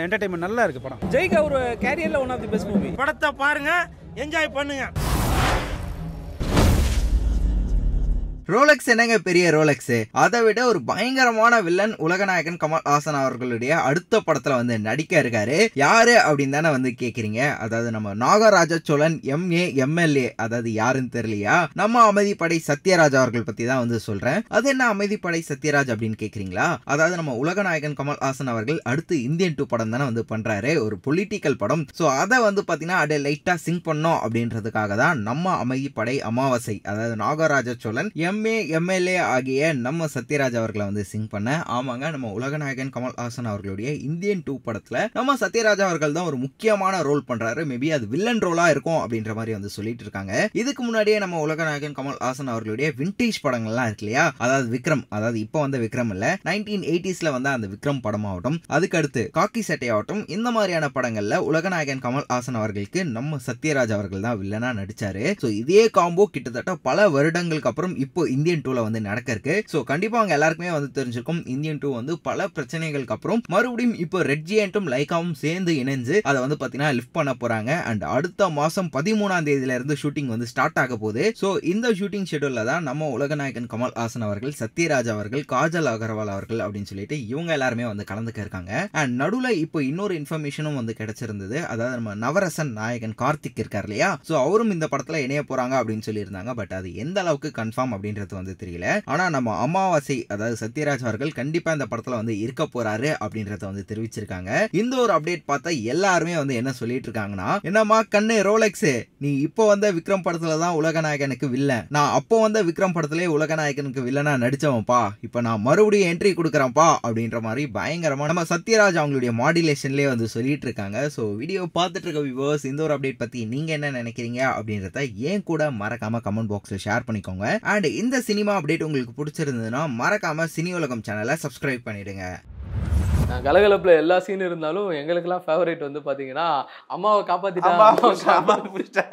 Entertainment நல்லா இருக்கு படம் ஜெய்கா ஒரு கேரியர்ல one of the best movie படத்தை பாருங்க என்ஜாய் பண்ணுங்க ரோலெக்ஸ் என்னங்க பெரிய ரோலெக்ஸ் அதை விட ஒரு பயங்கரமான வில்லன் உலகநாயகன் கமல் ஹாசன் அவர்களுடைய அடுத்த படத்துல வந்து நடிக்க இருக்காரு யாரு அப்படின்னு தானே வந்து கேக்குறீங்க அதாவது நம்ம நாகராஜ சோழன் எம்ஏ எம்எல்ஏ அதாவது யாருன்னு தெரியலையா நம்ம அமைதிப்படை சத்யராஜ் அவர்கள் பத்தி தான் வந்து சொல்றேன் அது என்ன அமைதிப்படை சத்யராஜ் அப்படின்னு கேக்குறீங்களா அதாவது நம்ம உலகநாயகன் கமல் ஹாசன் அவர்கள் அடுத்து இந்தியன் டூ படம் தானே வந்து பண்றாரு ஒரு பொலிட்டிக்கல் படம் ஸோ அதை வந்து பாத்தீங்கன்னா அப்படியே லைட்டா சிங்க் பண்ணோம் அப்படின்றதுக்காக தான் நம்ம அமைதிப்படை அமாவாசை அதாவது நாகராஜ சோழன் எம்ஏ எம்எல்ஏ ஆகிய நம்ம சத்யராஜ் அவர்களை வந்து சிங் பண்ண ஆமாங்க நம்ம உலகநாயகன் கமல் ஹாசன் அவர்களுடைய இந்தியன் டூ படத்துல நம்ம சத்யராஜ் அவர்கள் தான் ஒரு முக்கியமான ரோல் பண்றாரு மேபி அது வில்லன் ரோலா இருக்கும் அப்படின்ற மாதிரி வந்து சொல்லிட்டு இருக்காங்க இதுக்கு முன்னாடியே நம்ம உலகநாயகன் கமல் ஹாசன் அவர்களுடைய விண்டேஜ் படங்கள்லாம் இருக்கு இல்லையா அதாவது விக்ரம் அதாவது இப்போ வந்த விக்ரம் இல்ல நைன்டீன் எயிட்டிஸ்ல வந்த அந்த விக்ரம் படமாகட்டும் அதுக்கடுத்து காக்கி சட்டை ஆகட்டும் இந்த மாதிரியான படங்கள்ல உலகநாயகன் கமல் ஹாசன் அவர்களுக்கு நம்ம சத்யராஜ் அவர்கள் தான் வில்லனா நடிச்சாரு ஸோ இதே காம்போ கிட்டத்தட்ட பல வருடங்களுக்கு அப்புறம் இப்போ இந்தியன் டூல வந்து நடக்க இருக்கு ஸோ கண்டிப்பா அவங்க எல்லாருக்குமே வந்து தெரிஞ்சிருக்கும் இந்தியன் டூ வந்து பல பிரச்சனைகளுக்கு அப்புறம் மறுபடியும் இப்போ ரெட் ஜியன்ட்டும் லைக்காவும் சேர்ந்து இணைஞ்சு அதை வந்து பாத்தீங்கன்னா லிஃப்ட் பண்ண போறாங்க அண்ட் அடுத்த மாசம் பதிமூணாம் தேதியில இருந்து ஷூட்டிங் வந்து ஸ்டார்ட் ஆக போகுது ஸோ இந்த ஷூட்டிங் ஷெடியூல்ல தான் நம்ம உலகநாயகன் கமல் ஹாசன் அவர்கள் சத்யராஜ் அவர்கள் காஜல் அகர்வால் அவர்கள் அப்படின்னு சொல்லிட்டு இவங்க எல்லாருமே வந்து கலந்துக்க இருக்காங்க அண்ட் நடுவுல இப்போ இன்னொரு இன்ஃபர்மேஷனும் வந்து கிடைச்சிருந்தது அதாவது நம்ம நவரசன் நாயகன் கார்த்திக் இருக்கார் இல்லையா ஸோ அவரும் இந்த படத்துல இணைய போறாங்க அப்படின்னு சொல்லியிருந்தாங்க பட் அது எந்த அளவுக்கு கன்ஃபார்ம் அப்படின்றது வந்து தெரியல ஆனா நம்ம அமாவாசை அதாவது சத்யராஜ் அவர்கள் கண்டிப்பா இந்த படத்துல வந்து இருக்க போறாரு அப்படின்றத வந்து தெரிவிச்சிருக்காங்க இந்த ஒரு அப்டேட் பார்த்தா எல்லாருமே வந்து என்ன சொல்லிட்டு இருக்காங்கன்னா என்னம்மா கண்ணு ரோலெக்ஸ் நீ இப்போ வந்த விக்ரம் படத்துல தான் உலகநாயகனுக்கு வில்லன் நான் அப்போ வந்த விக்ரம் படத்திலே உலகநாயகனுக்கு வில்லனா நடிச்சவன்ப்பா இப்போ நான் மறுபடியும் என்ட்ரி கொடுக்குறேன்ப்பா அப்படின்ற மாதிரி பயங்கரமா நம்ம சத்யராஜ் அவங்களுடைய மாடுலேஷன்லேயே வந்து சொல்லிட்டு இருக்காங்க ஸோ வீடியோ பார்த்துட்டு இருக்க வியூவர்ஸ் இந்த ஒரு அப்டேட் பத்தி நீங்க என்ன நினைக்கிறீங்க அப்படின்றத ஏன் கூட மறக்காம கமெண்ட் பாக்ஸ்ல ஷேர் பண்ணிக்கோங்க அண்ட் இந்த சினிமா அப்டேட் உங்களுக்கு பிடிச்சிருந்ததுன்னா மறக்காம சினி உலகம் சேனலை சப்ஸ்கிரைப் பண்ணிடுங்க நான் கலகலப்புல எல்லா சீன் இருந்தாலும் எங்களுக்கெல்லாம் ஃபேவரேட் வந்து பாத்தீங்கன்னா அம்மாவை காப்பாத்திட்டா ஆமா, அம்மாவை ஆமா, காப்பாத்தி- புடிச்சிட்டேன்.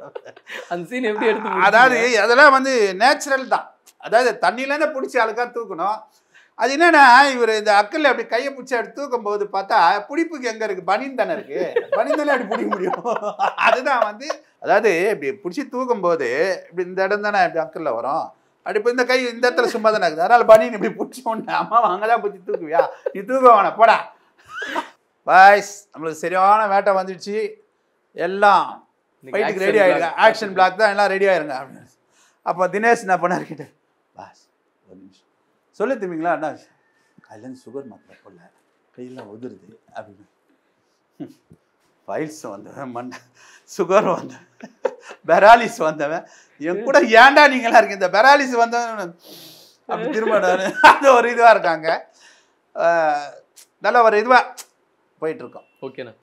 அந்த சீன் எப்படி எடுத்து முடிச்சீங்க? அதாவது அதெல்லாம் வந்து நேச்சுரல் தான் அதாவது தண்ணியிலேருந்து பிடிச்சி அழுக்கா தூக்கணும் அது என்னன்னா இவர் இந்த அக்கல்ல அப்படி கையை பிடிச்சி அப்படி தூக்கும் போது பார்த்தா பிடிப்புக்கு எங்க இருக்கு பனின் தானே இருக்கு பனின் தானே அப்படி பிடிக்க முடியும் அதுதான் வந்து அதாவது இப்படி பிடிச்சி தூக்கும் போது இப்படி இந்த இடம் தானே இப்படி அக்கல்ல வரும் அப்படி இப்போ இந்த கை இந்த இடத்துல சும்மா தானே இருக்குது அதனால பனின் இப்படி பிடிச்சி ஒன்று அம்மா அங்கே தான் பிடிச்சி தூக்குவியா நீ தூக்க வேணாம் போடா பாய்ஸ் நம்மளுக்கு சரியான வேட்டை வந்துடுச்சு எல்லாம் இன்னைக்கு ஃபைட்டுக்கு action ரெடி ஆயிடுங்க block. ஆக்ஷன் பிளாக் தான் எல்லாம் ரெடி ஆயிருங்க அப்படின்னு அப்போ தினேஷ் என்ன பண்ணார் கிட்ட பாஸ் ஒரு நிமிஷம் சொல்லு தம்பிங்களா என்ன கையிலேருந்து சுகர் மாத்திரை போடல கையெல்லாம் உதிருது அப்படின்னு ஃபைல்ஸ் வந்தவன் மண்ட சுகர் வந்தவன் பெராலிஸ் வந்தவன் என் கூட ஏன்டா நீங்களா இருக்கு இந்த பெராலிஸ் வந்தவன் அப்படி திரும்ப நானு. அது ஒரு இதுவாக இருக்காங்க அஹ் நல்ல ஒரு இதுவாக போயிட்டு இருக்கோம் ஓகேண்ணா